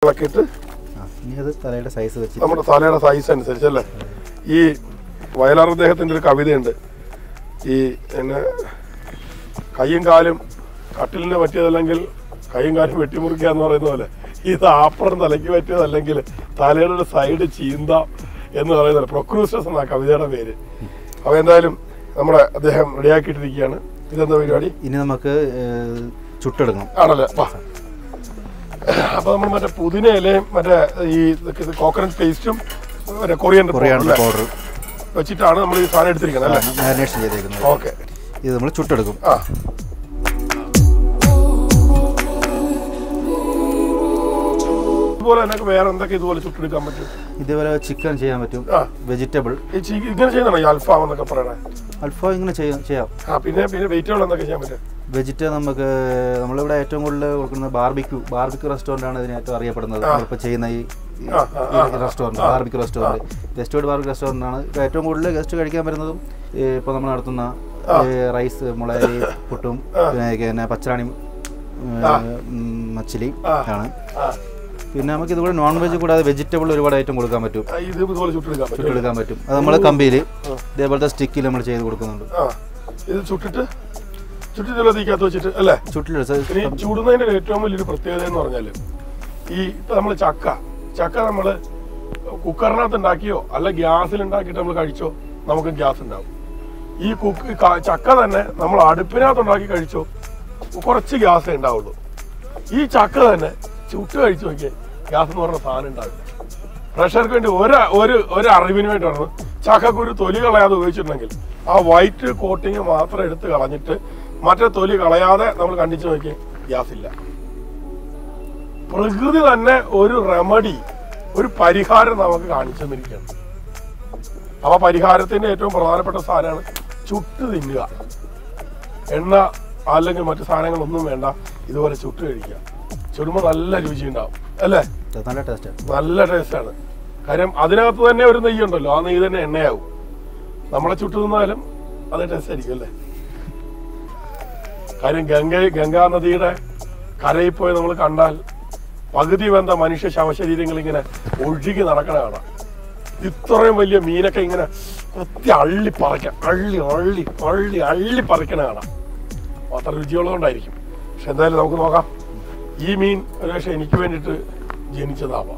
ഇളക്കിയിട്ട് ആ ഇനി അത് തലയുടെ സൈസ് വെച്ച് നമ്മുടെ തലയുടെ സൈസ് അനുസരിച്ചല്ലേ ഈ വയലാർ അദ്ദേഹത്തിൻ്റെ ഒരു കവിതയുണ്ട് ഈ പിന്നെ കൈയും കാലും കട്ടിലിന് പറ്റിയതല്ലെങ്കിൽ കൈയും കാലും വെട്ടിമുറിക്കുക എന്ന് പറയുന്ന പോലെ ഇത് ആപ്പുറം തലയ്ക്ക് പറ്റിയതല്ലെങ്കിൽ തലയുടെ ഒരു സൈഡ് ചീന്താം എന്ന് പറയുന്നത് പ്രൊക്രൂസസ് എന്നാ കവിതയുടെ പേര് അപ്പോൾ എന്തായാലും നമ്മുടെ അദ്ദേഹം റെഡിയാക്കിയിട്ടിരിക്കുകയാണ് ഇതെന്താ പരിപാടി ഇനി നമുക്ക് ഏഹ്, ചുട്ടെടുക്കണം ആണല്ലേ വാ അപ്പൊ നമ്മൾ മറ്റേ പുതിന ഇലയും മറ്റേ ഈ കോക്കനട്ട് പേസ്റ്റും മറ്റേ കൊറിയൻ കൊറിയാണ്ടർ പൗഡർ വെച്ചിട്ടാണ് നമ്മൾ ഈ സാധനം എടുത്തിരിക്കുന്നത് അല്ലേ മാരിനേഷൻ ചെയ്തേക്കുന്നത് ഓക്കെ ഇത് നമ്മൾ ചുട്ടെടുക്കും ആ ഇതുപോലെ തന്നെ വേറെ എന്തൊക്കെ ഇതുപോലെ ചുട്ടെടുക്കാൻ പറ്റും ഇതേപോലെ ചിക്കൻ ചെയ്യാൻ പറ്റും ആ വെജിറ്റബിൾ ഈ ചി- ഇങ്ങനെ ചെയ്യുന്നതാണോ ഈ അൽഫാം എന്നൊക്കെ പറയണേ അൽഫാ ഇങ്ങനെ ചെയ്യാം ചെയ്യാം ആ പിന്നെ പിന്നെ വെജിറ്റബിൾ എന്തൊക്കെ ചെയ്യാൻ പറ്റും വെജിറ്റ നമുക്ക് നമ്മളിവിടെ ഏറ്റവും കൂടുതൽ കൊടുക്കുന്നത് ബാർബിക്യൂ ബാർബിക്യൂ റെസ്റ്റോറൻ്റ് ആണ് ഇതിന് ഏറ്റവും അറിയപ്പെടുന്നത് ആ. നമ്മളിപ്പോൾ ചെയ്യുന്ന ഈ ആ, ആ, ആ, ആ. Restaurant barbecue restaurant guest barbecue restaurant ആണ് ഇപ്പോൾ ഏറ്റവും കൂടുതൽ ഗസ്റ്റ് കഴിക്കാൻ വരുന്നതും ഇപ്പോൾ നമ്മൾ നടത്തുന്ന ആ. ഈ റൈസ് മുളയരി പുട്ടും ആ. പിന്നെ പിന്നെ പച്ചറാണി ആ. മച്ചിലി ആ. ആണ് ആ പിന്നെ നമുക്ക് ഇതുകൂടെ നോൺ വെജ് കൂടാതെ വെജിറ്റബിൾ ഒരുപാട് ഐറ്റം കൊടുക്കാൻ പറ്റും ആ, ഇത് ഇതുപോലെ ചുട്ടെടുക്കാൻ പറ്റും ചുട്ടെടുക്കാൻ പറ്റും അത് നമ്മൾ കമ്പിയിൽ ഇതേപോലത്തെ സ്റ്റിക്കിൽ നമ്മൾ ചെയ്ത് കൊടുക്കുന്നുണ്ട് ആ ഇത് ചുട്ടിട്ട് ചുട്ടിട്ടുള്ള തീക്കകത്ത് വെച്ചിട്ട് അല്ലേ ചുട്ടിലെടുത്ത് ഇനി ചൂടുന്നതിന്റെ ഏറ്റവും വലിയൊരു പ്രത്യേകത എന്ന് പറഞ്ഞാൽ ഈ ഇപ്പൊ നമ്മൾ ചക്ക ചക്ക നമ്മൾ കുക്കറിനകത്ത് ഉണ്ടാക്കിയോ അല്ല ഗ്യാസിൽ ഉണ്ടാക്കിയിട്ട് നമ്മൾ കഴിച്ചോ നമുക്ക് ഗ്യാസ് ഉണ്ടാവും ഈ കുക്ക് ക- ചക്ക തന്നെ നമ്മൾ അടുപ്പിനകത്ത് ഉണ്ടാക്കി കഴിച്ചോ കുറച്ച് ഗ്യാസേ ഉണ്ടാവുള്ളൂ ഈ ചക്ക തന്നെ ചുട്ട് കഴിച്ചു നോക്കിയാൽ ഗ്യാസ് എന്ന് പറഞ്ഞ സാധനം ഉണ്ടാവില്ല പ്രഷർക്ക് വേണ്ടി ഒരു ഒരു ഒരു അറിവിന് വേണ്ടിയാണ് ചക്കക്കുരു തൊലി കളയാതെ ഉപയോഗിച്ചിട്ടുണ്ടെങ്കിൽ ആ വൈറ്റ് കോട്ടിങ് മാത്രം എടുത്ത് കളഞ്ഞിട്ട് മറ്റേ തൊലി കളയാതെ നമ്മൾ കണ്ടിച്ചു നോക്കിയാൽ ഗ്യാസ് ഇല്ല പ്രകൃതി തന്നെ ഒരു റെമഡി ഒരു പരിഹാരം നമുക്ക് കാണിച്ചു തന്നിരിക്കുകയാണ് അപ്പൊ പരിഹാരത്തിന്റെ ഏറ്റവും പ്രധാനപ്പെട്ട സാധനമാണ് ചുട്ട് തിന്നുക എണ്ണ അല്ലെങ്കിൽ മറ്റു സാധനങ്ങളൊന്നും വേണ്ട ഇതുപോലെ ചുട്ട് കഴിക്കുക ചുടുമ്പോൾ നല്ല രുചി ഉണ്ടാവും അല്ലേ നല്ല ടേസ്റ്റാണ് നല്ല ടേസ്റ്റാണ് കാര്യം അതിനകത്ത് തന്നെ ഒരു നെയ്യ് ഉണ്ടല്ലോ ആ നെയ്യ് തന്നെ എണ്ണയാവും നമ്മളെ ചുട്ടു തിന്നാലും അത് ടേസ്റ്റ് ആയിരിക്കും അല്ലേ കാര്യം ഗംഗ ഗംഗാ നദിയുടെ കരയിൽ പോയി നമ്മൾ കണ്ടാൽ പകുതി വെന്ത മനുഷ്യ ശവശരീരങ്ങൾ ഇങ്ങനെ ഒഴുകി നടക്കണ കാണാം ഇത്രയും വലിയ മീനൊക്കെ ഇങ്ങനെ കൊത്തി അള്ളി പറിക്കാം അള്ളി അള്ളി അള്ളി അള്ളി പറിക്കണ കാണാം അത്ര രുചിയുള്ളതുകൊണ്ടായിരിക്കും പക്ഷെ എന്തായാലും നമുക്ക് നോക്കാം ഈ മീൻ ഒരുപക്ഷെ എനിക്ക് വേണ്ടിയിട്ട് ജനിച്ചതാവാം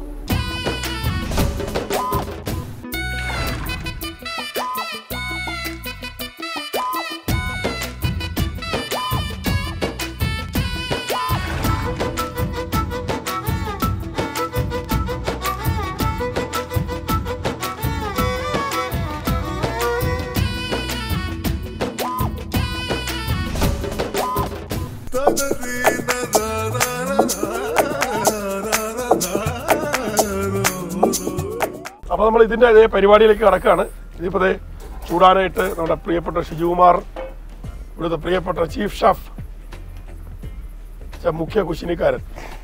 അപ്പൊ നമ്മൾ ഇതിന്റെ അതേ പരിപാടിയിലേക്ക് കടക്കാണ് ഇതിപ്പോ ദേ ചൂടാനായിട്ട് നമ്മുടെ പ്രിയപ്പെട്ട ഷിജുകുമാർ ഇവിടുത്തെ പ്രിയപ്പെട്ട ചീഫ് ഷെഫ് മുഖ്യ കുശിനിക്കാരൻ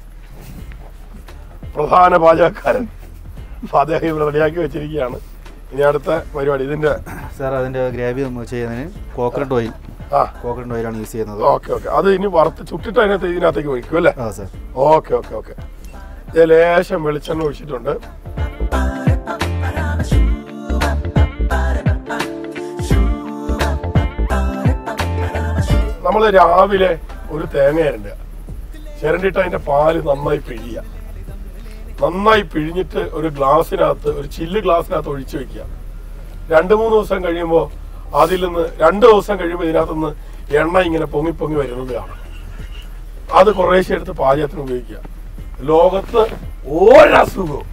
പ്രധാന പാചകക്കാരൻ അപ്പൊ അദ്ദേഹം ഇവിടെ റെഡിയാക്കി വെച്ചിരിക്കുകയാണ് ഇനി അടുത്ത പരിപാടി ഇതിന്റെ സാർ അതിൻ്റെ ഗ്രേവി നമ്മൾ ചെയ്യുന്നതിന് കോക്കനട്ട് ഓയിൽ ആ കോക്കനട്ട് ഓയിലാണ് യൂസ് ചെയ്യുന്നത് ഓക്കെ ഓക്കെ അത് ഇനി വറുത്ത് ചുട്ടിട്ട് അതിനകത്ത് ഇതിനകത്തേക്ക് ഒഴിക്കും അല്ലേ ആ സാർ ഓക്കെ ഓക്കെ ഓക്കെ ഇത് ലേശം വെളിച്ചെണ്ണ ഒഴിച്ചിട്ടുണ്ട് നമ്മൾ രാവിലെ ഒരു തേങ്ങ ചിരണ്ടുക ചിരണ്ടിട്ട് അതിന്റെ പാല് നന്നായി പിഴിയുക നന്നായി പിഴിഞ്ഞിട്ട് ഒരു ഗ്ലാസ്സിനകത്ത് ഒരു ചില്ല് ഗ്ലാസ്സിനകത്ത് ഒഴിച്ചു വെക്കുക രണ്ട് മൂന്ന് ദിവസം കഴിയുമ്പോൾ അതിൽ നിന്ന് രണ്ട് ദിവസം കഴിയുമ്പോൾ ഇതിനകത്ത് നിന്ന് എണ്ണ ഇങ്ങനെ പൊങ്ങി പൊങ്ങി വരുന്നത് കാണാം അത് കുറേശ്ശെ എടുത്ത് പാചകത്തിന് ഉപയോഗിക്കുക ലോകത്ത് ഒരസുഖവും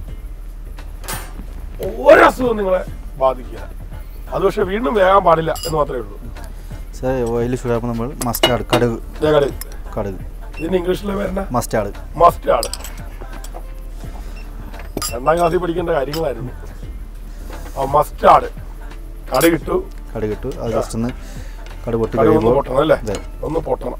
ഒരസുഖവും നിങ്ങളെ ബാധിക്കുക അത് പക്ഷെ വീണ്ടും വേകാൻ പാടില്ല എന്ന് മാത്രമേ ഉള്ളൂ സാർ ഓയിൽ ചൂടാകുമ്പോൾ നമ്മൾ മസ്റ്റാർഡ് കടുക് ഞങ്ങളുടെ കടുക് ഇതിന് ഇംഗ്ലീഷിലെ പേരെന്നാ മസ്റ്റാർഡ് മസ്റ്റാർഡ് രണ്ടാം ക്ലാസ്സിൽ പഠിക്കേണ്ട കാര്യങ്ങളായിരുന്നു ആ മസ്റ്റാർഡ് കടുകിട്ടു കടുക് ഇട്ടു അത് ജസ്റ്റ് ഒന്ന് കടുക് പൊട്ടി കടുക് ഒന്ന് കഴിയുമ്പോൾ പൊട്ടണം അല്ലേ അതെ ഒന്ന് പൊട്ടണം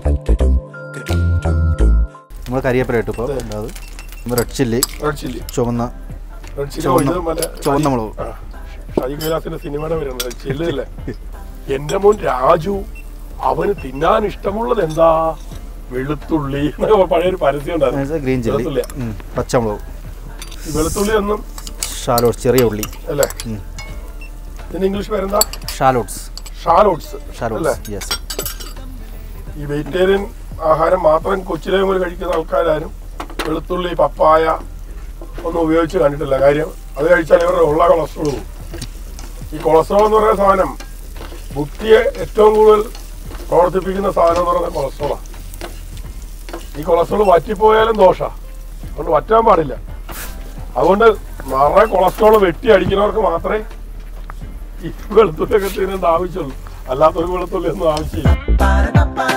നമ്മൾ കരിയേപ്പില ഇട്ടു ഇപ്പോൾ അത് റെഡ് ചില്ലി റെഡ് ചില്ലി ചുവന്ന റെഡ് ചില്ലി ചുവന്ന- ഇത് മറ്റേ ചുവന്ന മുളക് ആ, ഷാജി കൈലാസിന്റെ സിനിമയുടെ വരുന്നത് റെഡ് ചില്ലി അല്ലേ എന്റെ മോൻ രാജു അവന് തിന്നാൻ ഇഷ്ടമുള്ളത് എന്താ വെളുത്തുള്ളി എന്നൊക്കെ പഴയൊരു പരസ്യം ഉണ്ടായിരുന്നു ഗ്രീൻ ചില്ലി വെളുത്തുള്ളിയാ? പച്ചമുളക് ഈ വെളുത്തുള്ളി ഒന്നും ഷാലോട്ട്സ് ചെറിയ ഉള്ളി അല്ലേ ഉം. ഇതിന് ഇംഗ്ലീഷ് പേരെന്താ ഷാലോട്ട്സ് ഷാലോട്ട്സ് അല്ലേ ഷാലോട്ട്സ് യെസ് ഈ വെജിറ്റേറിയൻ ആഹാരം മാത്രം കൊച്ചിലെ മുതൽ കഴിക്കുന്ന ആൾക്കാരും വെളുത്തുള്ളി പപ്പായ ഒന്നും ഉപയോഗിച്ച് കണ്ടിട്ടില്ല കാര്യം അത് കഴിച്ചാൽ ഇവരുടെ ഉള്ള കൊളസ്ട്രോൾ പോകും ഈ കൊളസ്ട്രോൾ എന്ന് പറയുന്ന സാധനം ബുദ്ധിയെ ഏറ്റവും കൂടുതൽ പ്രവർത്തിപ്പിക്കുന്ന സാധനം എന്ന് പറയുന്നത് കൊളസ്ട്രോളാണ് ഈ കൊളസ്ട്രോൾ വറ്റിപ്പോയാലും ദോഷ അതുകൊണ്ട് വറ്റാൻ പാടില്ല അതുകൊണ്ട് നിറയെ കൊളസ്ട്രോൾ വെട്ടി അടിക്കുന്നവർക്ക് മാത്രമേ ഈ വെളുത്തുള്ളിയൊക്കെ തിന്നേണ്ട ആവശ്യമുള്ളൂ അല്ലാത്തൊരു വെളുത്തുള്ളി ഒന്നും ആവശ്യമില്ല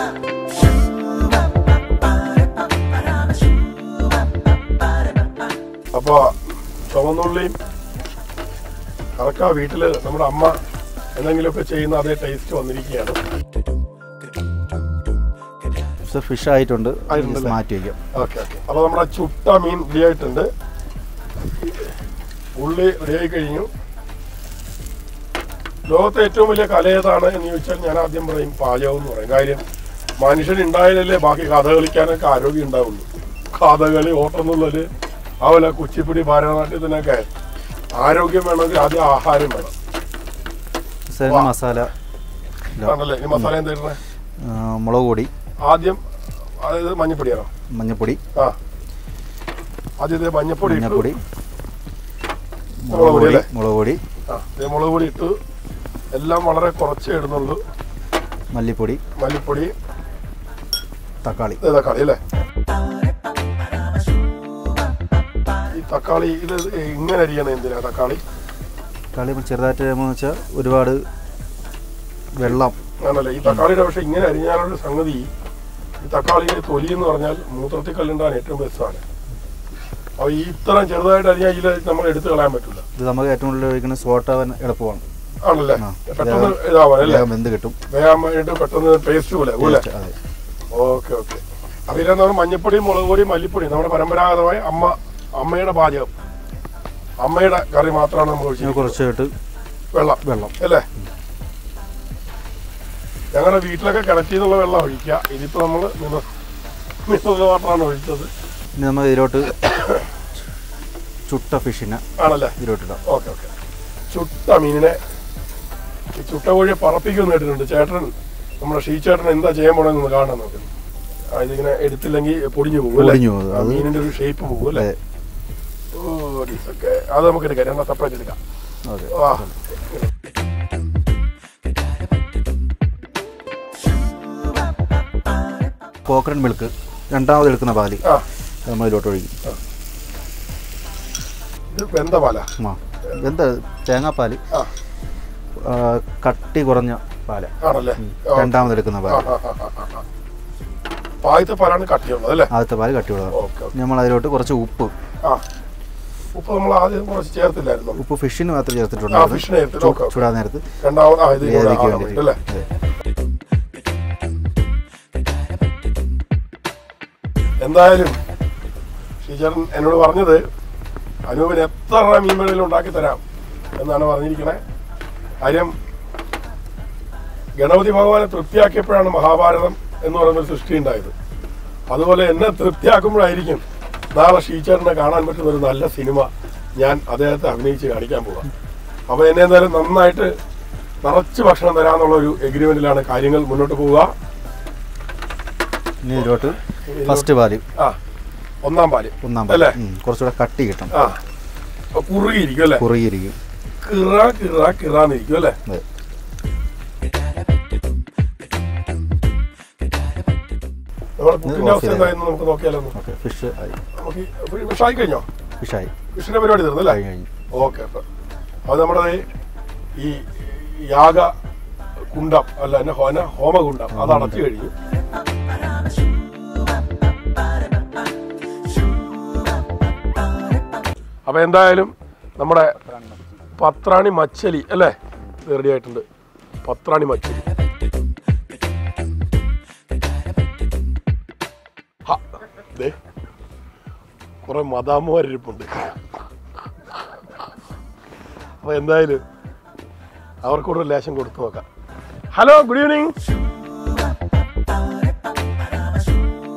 അപ്പൊ ചുവന്നുള്ളിയും കറക്ക വീട്ടില് നമ്മുടെ അമ്മ എന്തെങ്കിലുമൊക്കെ ചെയ്യുന്ന അതേ ടേസ്റ്റ് വന്നിരിക്കുകയാണ് ഫിഷ് ആയിട്ടുണ്ട് ആയിട്ടുണ്ടല്ലേ? മാറ്റി വയ്ക്കാം ഓക്കെ ഓക്കെ അപ്പൊ നമ്മുടെ ചുട്ട മീൻ റെഡി ആയിട്ടുണ്ട് ഉള്ളി റെഡി കഴിഞ്ഞു ലോകത്തെ ഏറ്റവും വലിയ കല ഏതാണ് എന്ന് ചോദിച്ചാൽ ഞാൻ ആദ്യം പറയും പാചകം എന്ന് പറയും കാര്യം മനുഷ്യൻ ഉണ്ടായാലല്ലേ ബാക്കി കഥ കളിക്കാനൊക്കെ ആരോഗ്യം ഉണ്ടാവുള്ളൂ കഥകളി ഓട്ടംന്നുള്ളൊരു അതുപോലെ കുച്ചിപ്പിടി ഭാരതനാട്യത്തിനൊക്കെ ആരോഗ്യം വേണമെങ്കിൽ ആദ്യം ആഹാരം വേണം സേന മസാല ഇല്ല. ആണല്ലേ ഈ മസാല എന്തായിരുന്നേ ആ, മുളക് പൊടി ആദ്യം അതായത് മഞ്ഞപ്പൊടിയാണോ മഞ്ഞപ്പൊടി ആ ആദ്യം ഇത് മഞ്ഞപ്പൊടി ഇട്ടു മഞ്ഞപ്പൊടി മുളക് മുളക് പൊടി പൊടി അല്ലേ? മുളക് പൊടി ആ ദേ മുളക് പൊടി ഇട്ടു എല്ലാം വളരെ കുറച്ചേ ഇടുന്നുള്ളൂ മല്ലിപ്പൊടി മല്ലിപ്പൊടി തക്കാളി ഇത് തക്കാളി അല്ലേ ഈ തക്കാളി ഇത് ഇങ്ങനെ അരിയണം എന്തിനാ തക്കാളി തക്കാളി നമ്മൾ ചെറുതായിട്ട് എന്ന് വെച്ചാൽ ഒരുപാട് വെള്ളം ആണല്ലേ ഈ തക്കാളിയുടെ പക്ഷെ ഇങ്ങനെ അരിഞ്ഞാലൊരു സംഗതി ഈ തക്കാളിയുടെ തൊലി എന്ന് പറഞ്ഞാൽ മൂത്രത്തിൽ കല്ലുണ്ടാകാൻ ഏറ്റവും ബെസ്റ്റാണ് അപ്പൊ ഈ ഇത്രയും ചെറുതായിട്ട് അരിഞ്ഞാൽ ഇതിൽ നമ്മൾ എടുത്തു കളയാൻ പറ്റില്ല ഇത് നമുക്ക് ഏറ്റവും കൂടുതൽ ഉപയോഗിക്കുന്ന സോട്ടാവാൻ എളുപ്പമാണ് ആണല്ലേ ആ. പെട്ടെന്ന് ഇതാവാൻ അല്ലേ വേഗം വെന്ത് കിട്ടും വേഗം വേണ്ടിട്ട് പെട്ടെന്ന് പേസ്റ്റ് പോലെ അല്ലേ Taste, അതെ ഓക്കെ ഓക്കെ അപ്പൊ ഇതിലെന്താണ് മഞ്ഞപ്പൊടി മുളക് പൊടി മല്ലിപ്പൊടി നമ്മുടെ പരമ്പരാഗതമായ അമ്മ അമ്മയുടെ പാചകം അമ്മയുടെ കറി മാത്രമാണ് നമ്മൾ ഇനി ഒഴിച്ചത് കുറച്ചായിട്ട് വെള്ളം വെള്ളം അല്ലേ ഞങ്ങളുടെ വീട്ടിലൊക്കെ കിണറ്റിൽ നിന്നുള്ള വെള്ളം ഒഴിക്കുക ഇതിപ്പോ നമ്മൾ മിനറൽ വാട്ടറാണ് ഒഴിച്ചത് ഇനി നമ്മൾ ഇതിലോട്ട് ചുട്ട ഫിഷിനെ ആണല്ലേ ഇതിലോട്ടിടാം ഓക്കെ ഓക്കെ ചുട്ട മീനിനെ ഈ ചുട്ട കോഴിയെ പറപ്പിക്കുമെന്ന് കേട്ടിട്ടുണ്ട് ചേട്ടൻ നമ്മുടെ ഷീ ചേട്ടൻ എന്താ ചെയ്യാൻ പോണെന്ന് കാണാൻ നോക്കുന്നു ആ, ഇതിങ്ങനെ എടുത്തില്ലെങ്കിൽ പൊടിഞ്ഞു പോകും അല്ലേ? പൊടിഞ്ഞു പോകും. ആ, അത് മീനിന്റെ ഒരു ഷേപ്പ് പോകും അല്ലേ അതെ ഓ ഡിസൊക്കെ അത് നമുക്ക് എടുക്കാം രണ്ടാം സെപ്പറേറ്റ് എടുക്കാം ഓക്കെ ആ കോക്കനട്ട് മിൽക്ക് രണ്ടാമത് എടുക്കുന്ന പാല് ആ അത് നമ്മൾ ഇതിലോട്ട് ഒഴിക്കും ഇത് വെന്ത പാല ആ എന്താ തേങ്ങാപ്പാൽ ആ ആ, കട്ടി കുറഞ്ഞ പാല ആണല്ലേ ഓ, രണ്ടാമത് എടുക്കുന്ന ആ, പാല് ആ, ആ, ആ, ആ. ആദ്യത്തെ പാലാണ് കട്ടിയുള്ളത് അല്ലേ ആദ്യത്തെ പാല് കട്ടിയുള്ളതാണ് ഓക്കെ ഓക്കെ നമ്മൾ അതിലോട്ട് കുറച്ച് ഉപ്പ് ആ ഉപ്പ് നമ്മൾ ആദ്യം കുറച്ച് ചേർത്തില്ലായിരുന്നു ഉപ്പ് ഫിഷിന് മാത്രം ആ ചേർത്തിട്ടുണ്ടായിരുന്നു ഫിഷിനെ എടുത്തിട്ട് ഓക്കെ ഓക്കെ ചൂടാൻ നേരത്ത് രണ്ടാമത് ആ ഇത് കൂടെ ഗ്രേവിക്ക് ആകാൻ വേണ്ടിയിട്ട് വേണ്ടിയിട്ട് അല്ലേ അതെ. എന്തായാലും ടീച്ചറൻ എന്നോട് പറഞ്ഞത് അനൂപിന് എത്ര മീൻ വേണേലും ഉണ്ടാക്കി തരാം എന്നാണ് പറഞ്ഞിരിക്കണേ കാര്യം ഗണപതി ഭഗവാനെ തൃപ്തിയാക്കിയപ്പോഴാണ് മഹാഭാരതം എന്ന് പറയുന്ന ഒരു സൃഷ്ടി ഉണ്ടായത് അതുപോലെ എന്നെ തൃപ്തിയാക്കുമ്പോഴായിരിക്കും നാളെ ഷീച്ചറിനെ കാണാൻ പറ്റുന്ന ഒരു നല്ല സിനിമ ഞാൻ അദ്ദേഹത്തെ അഭിനയിച്ച് കാണിക്കാൻ പോവാം അപ്പോൾ എന്നെ എന്തായാലും നന്നായിട്ട് നിറച്ച് ഭക്ഷണം തരാന്നുള്ള ഒരു എഗ്രിമെന്റിലാണ് കാര്യങ്ങൾ മുന്നോട്ട് പോവുക ഇനി ഇതിലോട്ട് ഫസ്റ്റ് പാല് ആ ഒന്നാം പാല് ഒന്നാം പാല് അല്ലേ ഉം, കുറച്ചുകൂടെ കട്ടി കിട്ടും ആ അപ്പൊ കുറുകിയിരിക്കും അല്ലേ കുറുകിയിരിക്കും കിറ കിറ കിറാന്നിരിക്കും അല്ലേ അതെ നമ്മുടെ പുട്ടിന്റെ ഓഫ് അവസ്ഥ ചെയ്തേക്കാം. എന്തായെന്ന് നമുക്ക് നോക്കിയാലോ ഒന്ന്. ഓക്കെ ഫിഷ് ആയി നമുക്ക് ഫിഷായി കഴിഞ്ഞോ ഫിഷായി ഫിഷിന്റെ പരിപാടി തീർന്നു അല്ലേ കഴിഞ്ഞ് കഴിഞ്ഞു ഓക്കെ അപ്പൊ അത് നമ്മുടെ ഈ യാഗ കുണ്ടം അല്ല എന്നെ ഹോന ഹോമകുണ്ടം അത് അടച്ചു കഴിഞ്ഞു അപ്പൊ എന്തായാലും നമ്മുടെ പത്രാണി മച്ചലി അല്ലേ റെഡി ആയിട്ടുണ്ട് പത്രാണി മച്ചലി ഹ, ദേ, കുറെ മദാമ്മമാരിപ്പുണ്ട് അപ്പൊ എന്തായാലും അവർക്കൂടെ ഒരു ലേശം കൊടുത്തു നോക്കാം hello good evening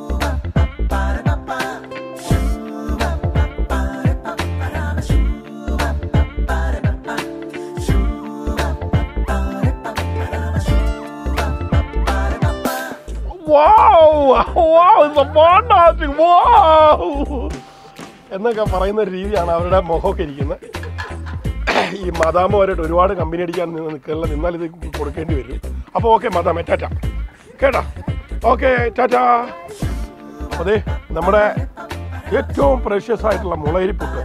wow, it's a fantastic, wow. എന്നൊക്കെ പറയുന്ന ഒരു രീതിയാണ് അവരുടെ മുഖമൊക്കെ ഇരിക്കുന്നത് ഈ മദാമമായിട്ട് ഒരുപാട് കമ്പനി അടിക്കാൻ നിന്ന് നിൽക്കില്ല നിന്നാൽ ഇത് കൊടുക്കേണ്ടി വരും അപ്പോൾ ഓക്കെ മദാമേ ടാറ്റ കേട്ടാ ഓക്കെ ടാറ്റ അതെ നമ്മുടെ ഏറ്റവും പ്രഷ്യസ് ആയിട്ടുള്ള മുളയിരിപ്പുട്ട്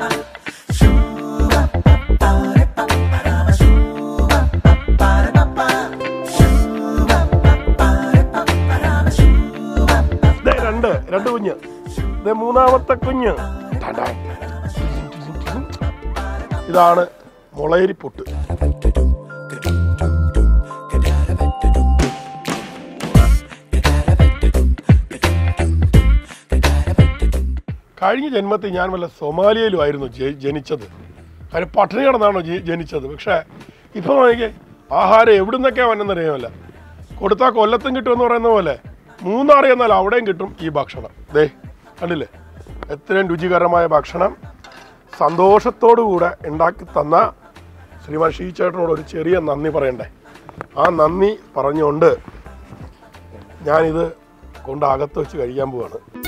ദേ രണ്ട് രണ്ട് കുഞ്ഞ് ദേ മൂന്നാമത്തെ കുഞ്ഞ് ടാറ്റാ. ഇതാണ് മുളയിരിപ്പുട്ട് കഴിഞ്ഞ ജന്മത്തിൽ ഞാൻ വല്ല സൊമാലിയയിലുമായിരുന്നു ജ- ജനിച്ചത് കാര്യം പട്ടിണി കിടന്നാണോ ജി- ജനിച്ചത് പക്ഷേ ഇപ്പോൾ എനിക്ക് ആഹാരം എവിടുന്നൊക്കെയാണ് വന്നെന്നറിയാമല്ല കൊടുത്താൽ കൊല്ലത്തും കിട്ടുമെന്ന് പറയുന്ന പോലെ മൂന്നാറി എന്നാൽ അവിടെയും കിട്ടും ഈ ഭക്ഷണം ദേ കണ്ടില്ലേ എത്രയും രുചികരമായ ഭക്ഷണം സന്തോഷത്തോടുകൂടെ ഉണ്ടാക്കി തന്ന ശ്രീമാൻ ഷീ ചേട്ടനോട് ഒരു ചെറിയ നന്ദി പറയണ്ടേ ആ നന്ദി പറഞ്ഞുകൊണ്ട് ഞാനിത് കൊണ്ട് അകത്ത് വെച്ച് കഴിക്കാൻ പോവാണ്